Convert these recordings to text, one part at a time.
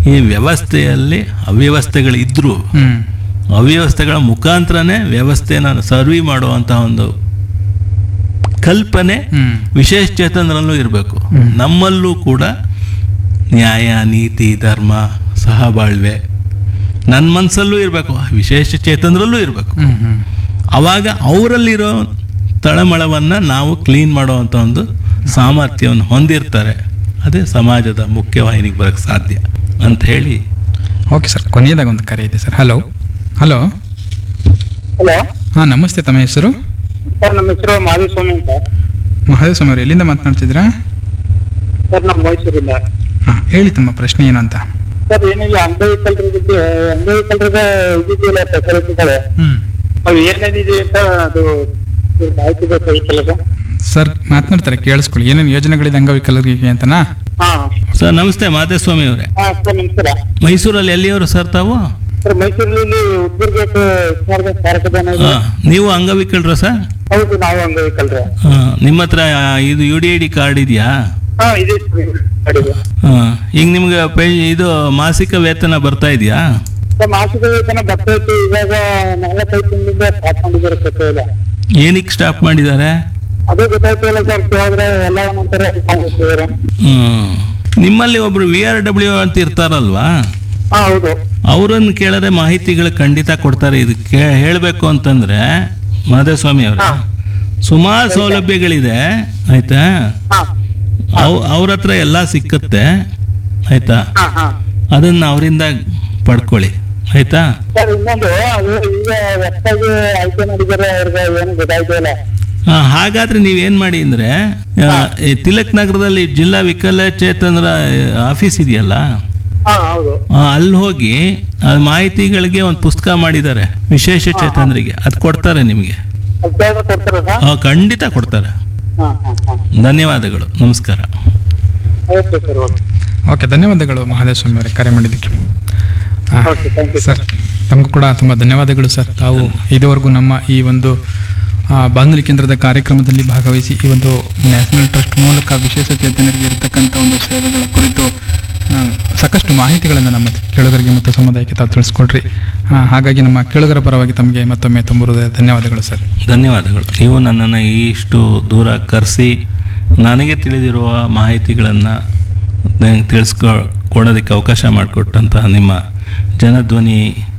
ಈ ವ್ಯವಸ್ಥೆಯಲ್ಲಿ ಅವ್ಯವಸ್ಥೆಗಳಿದ್ರೂ ಹ್ಮ್ ಅವ್ಯವಸ್ಥೆಗಳ ಮುಖಾಂತರನೇ ವ್ಯವಸ್ಥೆನ ಸರ್ವಿ ಮಾಡುವಂಥ ಒಂದು ಕಲ್ಪನೆ ಹ್ಮ್ ವಿಶೇಷ ಚೇತನರಲ್ಲೂ ಇರಬೇಕು ನಮ್ಮಲ್ಲೂ ಕೂಡ ನ್ಯಾಯ ನೀತಿ ಧರ್ಮ ಸಹಬಾಳ್ವೆ ನನ್ನ ಮನಸ್ಸಲ್ಲೂ ಇರಬೇಕು ವಿಶೇಷ ಚೇತನರಲ್ಲೂ ಇರಬೇಕು ಹ್ಮ್ ಹ್ಮ್ ಅವಾಗ ಅವರಲ್ಲಿರೋ ತಳಮಳವನ್ನು ನಾವು ಕ್ಲೀನ್ ಮಾಡುವಂಥ ಒಂದು ಸಾಮರ್ಥ್ಯವನ್ನು ಹೊಂದಿರ್ತಾರೆ ಅದೇ ಸಮಾಜದ ಮುಖ್ಯವಾಹಿನಿಗೆ ಬರೋಕ್ಕೆ ಸಾಧ್ಯ ಅಂತ ಹೇಳಿ ಓಕೆ ಸರ್ ಕೊನೆಯದಾಗ ಒಂದು ಕರೆ ಇದೆ ಸರ್ ಹಲೋ ಹಲೋ ಹಲೋ ಹಾಂ ನಮಸ್ತೆ ತಮ್ಮ ಹೆಸರು ಸರ್ ನಮ್ಮ ಹೆಸರು ಮಾಧುಸ್ವಾಮಿ ಅಂತ ಮಹದೇವ್ ಅವರು ಎಲ್ಲಿಂದ ಮಾತನಾಡ್ತಿದ್ದೀರಾ ಸರ್ ನಮ್ಮ ಮೈಸೂರಿಂದ ಹಾಂ ಹೇಳಿ ತಮ್ಮ ಪ್ರಶ್ನೆ ಏನು ಅಂತ ಸರ್ ಏನಿಲ್ಲ ಅಂಗವಿಕಲರ ಜೊತೆ ಅಂಗವಿಕಲರದ ಇದಿದೆಯಲ್ಲ ಫೆಸಿಲಿಟಿಗಳು ಹ್ಮ್ ಅವು ಏನೇನಿದೆ ಅಂತ ಅದು ಚೂರು ಮಾಹಿತಿ ಬೇಕಾಗಿತ್ತಲ್ಲ ಸರ್ ಸರ್ ಮಾತನಾಡ್ತಾರೆ ಕೇಳಿಸ್ಕೊಳ್ಳಿ ಏನೇನು ಯೋಜನೆಗಳಿದೆ ಅಂಗವಿಕಲರಿಗೆ ಅಂತನಾ ಹಾ ಸರ್ ನಮಸ್ತೆ ಮಾಧೇಸ್ವಾಮಿ ಅವರೇ ಹಾ ಸರ್ ನಮಸ್ಕಾರ ಮೈಸೂರಲ್ಲಿ ಎಲ್ಲಿಯವರು ಸರ್ ತಾವು ಸರ್ ಮೈಸೂರಲ್ಲಿ ಉದ್ದುರ್ಗೇಟ್ ಸ್ಮಾರಕ ಕಾರ್ಯಕ್ರಮ ಇದೆ. ಹಾ, ನೀವು ಅಂಗವಿಕಲರ ಸರ್ ಹೌದು ನಾವು ಅಂಗವಿಕಲರೇ ಹಾ, ನಿಮ್ಮ ಹತ್ರ ಇದು U D I D card ಇದೆಯಾ ಹಾ ಇದೆ ಸರ್ ಕಡೆಗೆ ಹಾ, ಈಗ ನಿಮ್ಗೆ ಪೇ ಇದು ಮಾಸಿಕ ವೇತನ ಬರ್ತಾ ಇದೆಯಾ ಸರ್ ಮಾಸಿಕ ವೇತನ ಬರ್ತಾ ಇತ್ತು ಇವಾಗ ನಾಲ್ಕೈದು ತಿಂಗಳಿಂದ ಸ್ಟಾರ್ಟ್ ಮಾಡಿದ್ದಾರೆ ಗೊತ್ತೇ ಇಲ್ಲ ಏನಕ್ಕೆ ಸ್ಟಾಪ್ ಮಾಡಿದ್ದಾರೆ ಅದೇ ಗೊತ್ತಾಯ್ತಿಲ್ಲ ಸರ್ ಕೇಳಿದ್ರೆ ಎಲ್ಲ ಒಂದೊಂಥರ ಮಾಡ್ತಿದ್ದಾರೆ ಹ್ಮ್. ನಿಮ್ಮಲ್ಲಿ ಒಬ್ರು ವಿ ಆರ್ ಡಬ್ಲ್ಯೂ ಅಂತ ಇರ್ತಾರಲ್ವಾ ಹಾ ಹೌದು ಅವರನ್ನು ಕೇಳಿದ್ರೆ ಮಾಹಿತಿಗಳು ಖಂಡಿತ ಕೊಡ್ತಾರೆ ಇದು ಕೇ ಹೇಳಬೇಕು ಅಂತಂದ್ರೆ ಮಾಧವಸ್ವಾಮಿ ಅವರ ಹಾ. ಸುಮಾರು ಸೌಲಭ್ಯಗಳಿದೆ ಆಯ್ತಾ ಹಾ ಅವ್ ಅವ್ರ ಹತ್ರ ಎಲ್ಲ ಸಿಕ್ಕತ್ತೆ ಆಯ್ತಾ ಹಾ ಹಾ ಅದನ್ನ ಅವರಿಂದ ಪಡ್ಕೊಳ್ಳಿ ಆಯ್ತಾ ಸರ್ ಇನ್ನೊಂದು ಅದು ಈಗ ಹೊಸದಾಗಿ ಆಯ್ಕೆ ಮಾಡಿದ್ದಾರೆ ಅವ್ರಿಗೆ ಏನು ಗೊತ್ತಾಯ್ತಿಲ್ಲ ಆ, ಹಾಗಾದ್ರೆ ನೀವೇನ್ ಮಾಡಿ ಅಂದ್ರೆ ಆ, ಈ ತಿಲಕ್ ನಗರದಲ್ಲಿ ಜಿಲ್ಲಾ ವಿಕಲಚೇತನರ ಆಫೀಸ್ ಇದೆಯಲ್ಲ ಹಾ ಹೌದು ಆ, ಅಲ್ಲಿ ಹೋಗಿ ಆ ಮಾಹಿತಿಗಳಿಗೆ ಒಂದು ಪುಸ್ತಕ ಮಾಡಿದ್ದಾರೆ ವಿಶೇಷ ಚೇತನರಿಗೆ ಅದು ಕೊಡ್ತಾರೆ ನಿಮಗೆ ಅದು ಬೇಗ ಕೊಡ್ತಾರ ಸರ್ ಆ, ಖಂಡಿತ ಕೊಡ್ತಾರೆ ಹಾ ಹಾ ಹಾ ಧನ್ಯವಾದಗಳು ನಮಸ್ಕಾರ ಓಕೆ ಸರ್ ಓಕೆ ಓಕೆ ಧನ್ಯವಾದಗಳು ಮಹದೇವ್ ಅವರೇ ಕರೆ ಮಾಡಿದ್ದಕ್ಕೆ ಆ, ಓಕೆ ಥ್ಯಾಂಕ್ ಯು ಸರ್ ತಮಗೂ ಕೂಡ ತುಂಬ ಧನ್ಯವಾದಗಳು ಸರ್ ತಾವು ಇದುವರೆಗೂ ನಮ್ಮ ಈ ಒಂದು ಆ, ಬಾನುಲಿ ಕೇಂದ್ರದ ಕಾರ್ಯಕ್ರಮದಲ್ಲಿ ಭಾಗವಹಿಸಿ ಈ ಒಂದು ನ್ಯಾಷನಲ್ ಟ್ರಸ್ಟ್ ಮೂಲಕ ವಿಶೇಷ ಚೇತನರಿಗೆ ಇರತಕ್ಕಂಥ ಒಂದು ಸೇವೆಗಳ ಕುರಿತು ಆ, ಸಾಕಷ್ಟು ಮಾಹಿತಿಗಳನ್ನು ನಮ್ಮ ಕೇಳುಗರಿಗೆ ಮತ್ತು ಸಮುದಾಯಕ್ಕೆ ತಾವು ತಿಳಿಸ್ಕೊಡ್ರಿ ಆ, ಹಾಗಾಗಿ ನಮ್ಮ ಕೇಳುಗರ ಪರವಾಗಿ ತಮಗೆ ಮತ್ತೊಮ್ಮೆ ತುಂಬ ಹೃದಯದ ಧನ್ಯವಾದಗಳು ಸರ್ ಧನ್ಯವಾದಗಳು ನೀವು ನನ್ನನ್ನು ಇಷ್ಟು ದೂರ ಕರೆಸಿ ನನಗೆ ತಿಳಿದಿರುವ ಮಾಹಿತಿಗಳನ್ನು ತಿಳಿಸ್ಕೊ ಕೊಡೋದಕ್ಕೆ ಅವಕಾಶ ಮಾಡಿಕೊಟ್ಟಂತಹ ನಿಮ್ಮ ಜನಧ್ವನಿ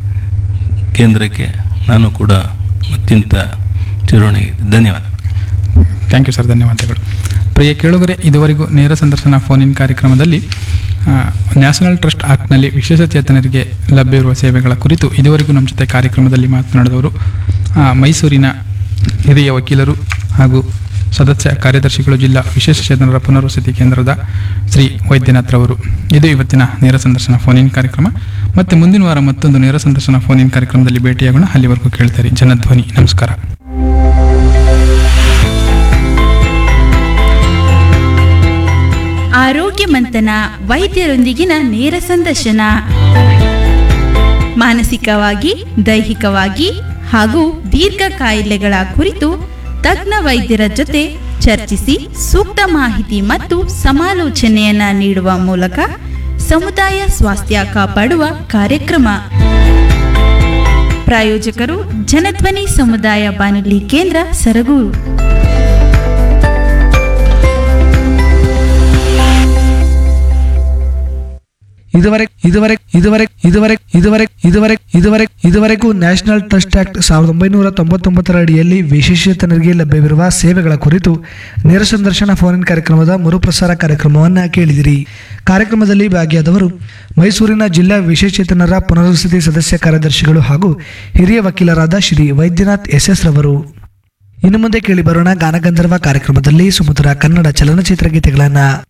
ಕೇಂದ್ರಕ್ಕೆ ನಾನು ಕೂಡ ಅತ್ಯಂತ ಚಿರೋಣಿ ಧನ್ಯವಾದ ಥ್ಯಾಂಕ್ ಯು ಸರ್ ಧನ್ಯವಾದಗಳು ಪ್ರಿಯ ಕೇಳುಗರೆ ಇದುವರೆಗೂ ನೇರ ಸಂದರ್ಶನ ಫೋನ್ ಇನ್ ಕಾರ್ಯಕ್ರಮದಲ್ಲಿ ಆ, ನ್ಯಾಷನಲ್ ಟ್ರಸ್ಟ್ ಆಕ್ಟ್ನಲ್ಲಿ ವಿಶೇಷ ಚೇತನರಿಗೆ ಲಭ್ಯವಿರುವ ಸೇವೆಗಳ ಕುರಿತು ಇದುವರೆಗೂ ನಮ್ಮ ಜೊತೆ ಕಾರ್ಯಕ್ರಮದಲ್ಲಿ ಮಾತನಾಡಿದವರು ಆ, ಮೈಸೂರಿನ ಹಿರಿಯ ವಕೀಲರು ಹಾಗೂ ಸದಸ್ಯ ಕಾರ್ಯದರ್ಶಿಗಳು ಜಿಲ್ಲಾ ವಿಶೇಷ ಚೇತನರ ಪುನರ್ವಸತಿ ಕೇಂದ್ರದ ಶ್ರೀ ವೈದ್ಯನಾಥ್ ರವರು ಇದು ಇವತ್ತಿನ ನೇರ ಸಂದರ್ಶನ ಫೋನ್ ಇನ್ ಕಾರ್ಯಕ್ರಮ ಮತ್ತೆ ಮುಂದಿನ ವಾರ ಮತ್ತೊಂದು ನೇರ ಸಂದರ್ಶನ ಫೋನ್ ಇನ್ ಕಾರ್ಯಕ್ರಮದಲ್ಲಿ ಭೇಟಿಯಾಗೋಣ ಅಲ್ಲಿವರೆಗೂ ಕೇಳ್ತಾರೆ ಜನಧ್ವನಿ ನಮಸ್ಕಾರ ಆರೋಗ್ಯ ಮಂಥನ ವೈದ್ಯರೊಂದಿಗಿನ ನೇರ ಸಂದರ್ಶನ ಮಾನಸಿಕವಾಗಿ ದೈಹಿಕವಾಗಿ ಹಾಗೂ ದೀರ್ಘ ಕಾಯಿಲೆಗಳ ಕುರಿತು ತಜ್ಞ ವೈದ್ಯರ ಜೊತೆ ಚರ್ಚಿಸಿ ಸೂಕ್ತ ಮಾಹಿತಿ ಮತ್ತು ಸಮಾಲೋಚನೆಯನ್ನ ನೀಡುವ ಮೂಲಕ ಸಮುದಾಯ ಸ್ವಾಸ್ಥ್ಯ ಕಾಪಾಡುವ ಕಾರ್ಯಕ್ರಮ ಪ್ರಾಯೋಜಕರು ಜನಧ್ವನಿ ಸಮುದಾಯ ಬಾನುಲಿ ಕೇಂದ್ರ ಸರಗೂರು ಇದುವರೆಗೆ ಇದುವರೆಗೆ ಇದುವರೆಗೆ ಇದುವರೆಗೆ ಇದುವರೆಗೆ ಇದುವರೆಗೆ ಇದುವರೆಗೆ ಇದುವರೆಗೂ ನ್ಯಾಷನಲ್ ಟ್ರಸ್ಟ್ ಆಕ್ಟ್ ಸಾವಿರದ ಒಂಬೈನೂರ ತೊಂಬತ್ತೊಂಬತ್ತರ ಅಡಿಯಲ್ಲಿ ವಿಶೇಷತನರಿಗೆ ಲಭ್ಯವಿರುವ ಸೇವೆಗಳ ಕುರಿತು ನೇರ ಸಂದರ್ಶನ ಫೋನ್ ಕಾರ್ಯಕ್ರಮದ ಮರುಪ್ರಸಾರ ಕಾರ್ಯಕ್ರಮವನ್ನು ಕೇಳಿದಿರಿ ಕಾರ್ಯಕ್ರಮದಲ್ಲಿ ಭಾಗಿಯಾದವರು ಮೈಸೂರಿನ ಜಿಲ್ಲಾ ವಿಶೇಷಚೇತನರ ಪುನರ್ವಸತಿ ಸದಸ್ಯ ಕಾರ್ಯದರ್ಶಿಗಳು ಹಾಗೂ ಹಿರಿಯ ವಕೀಲರಾದ ಶ್ರೀ ವೈದ್ಯನಾಥ್ ಎಸ್ ಎಸ್ ರವರು ಇನ್ನು ಮುಂದೆ ಕೇಳಿ ಬರೋಣ ಗಾನಗಂಧರ್ವ ಕಾರ್ಯಕ್ರಮದಲ್ಲಿ ಸುಮಧುರ ಕನ್ನಡ ಚಲನಚಿತ್ರ ಗೀತೆಗಳನ್ನ